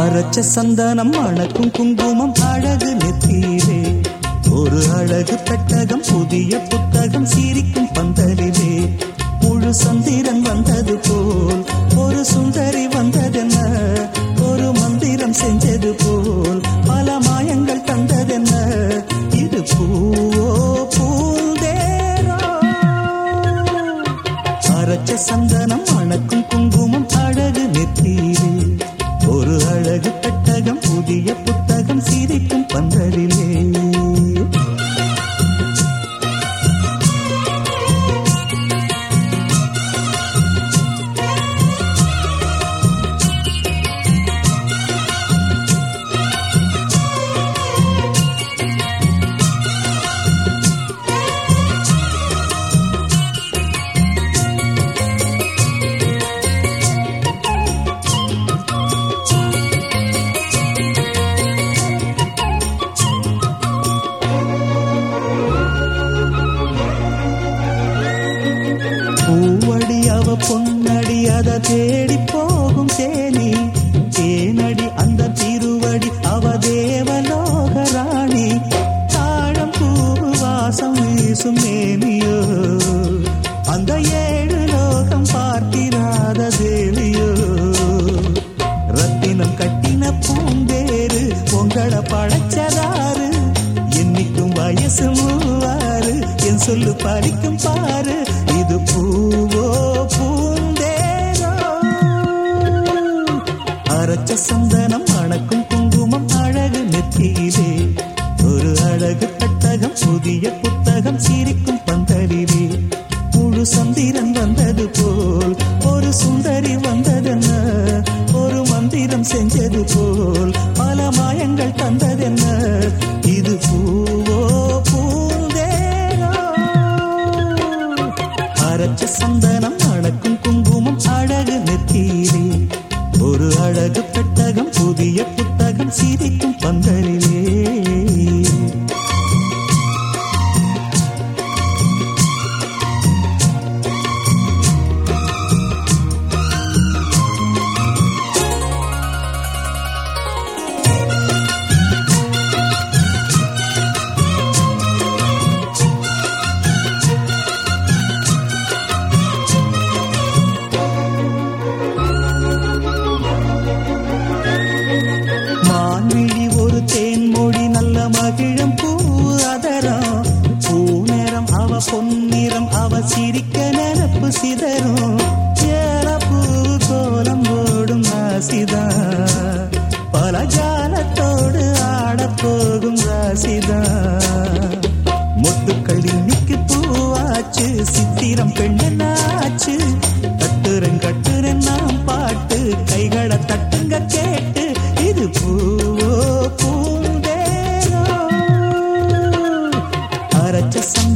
அரைச்ச சந்தனம் அணக்கும் குங்குமம் அழகு நெத்தீரே ஒரு அழகு பெட்டகம் புதிய புத்தகம் சிரிக்கும் பந்தலிலே முழு சந்திரன் வந்தது போல் ஒரு சுந்தரி வந்ததென்ன ஒரு மந்திரம் செஞ்சது போல் பல மாயங்கள் தந்ததென்ன இது பூவோ பூந்தேரோ அரைச்ச சந்தனம் அணக்கும் குங்குமம் அழகு நெத்தீரே ஒரு அழகு பெட்டகம் புதிய புத்தகம் சிரிக்கும் பந்தலிலே பூவடி அவ பொன்னடி அத தேடி போகும் தேனி தேனடி அந்த திருவடி அவ தேவலோக ராணி தாழம் பூ வாசம் வீசும் மேனியோ அந்த ஏழு லோகம் பார்த்திராத தேவியோ ரத்தினம் கட்டின பூந்தேரு உங்களை படைச்சதாரு என்னைக்கும் வயசு மூவாறு என் சொல்லு பறிக்கும் பாரு இது பூவோ பூந்தேரோ அரைச்ச சந்தனம் அணக்கும் குங்குமம் அழகு நெத்தியிலே ஒரு அழகு பெட்டகம் புதிய புத்தகம் சிரிக்கும் பந்தலிலே முழு சந்திரன் வந்தது போல் ஒரு சுந்தரி வந்ததென்ன ஒரு மந்திரம் செஞ்சது போல் பல மாயங்கள் தந்ததென்ன இது பூவோ பூந்தேரோ அரைச்ச சந்தனம் அடக்கும் குங்குமம் அழகு நெத்தீரே ஒரு அழகு பெட்டகம் புதிய புத்தகம் சிரிக்கும் பந்தலிலே மான்விழி ஒரு தேன்மொழி நல்ல மகிழம் பூ அதரம் பூநேரம் அவ பொன்னிறம் அவ சிரிக்க நினப்பு சிதறும் ஏலப்பூ கோலம் ஓடும் ராசிதா பல ஜாலத்தோடு ஆடப் போகும் ராசிதா முத்துக்கள் இன்னைக்கு பூவாச்சு சித்திரம் பெண்ணாச்சு கட்டுரன் கட்டுரன் நாம் பாட்டு கைகளை தட்டுங்க கேட்டு இது பூவோ பூந்தேரோ அரைச்ச சந்தனம்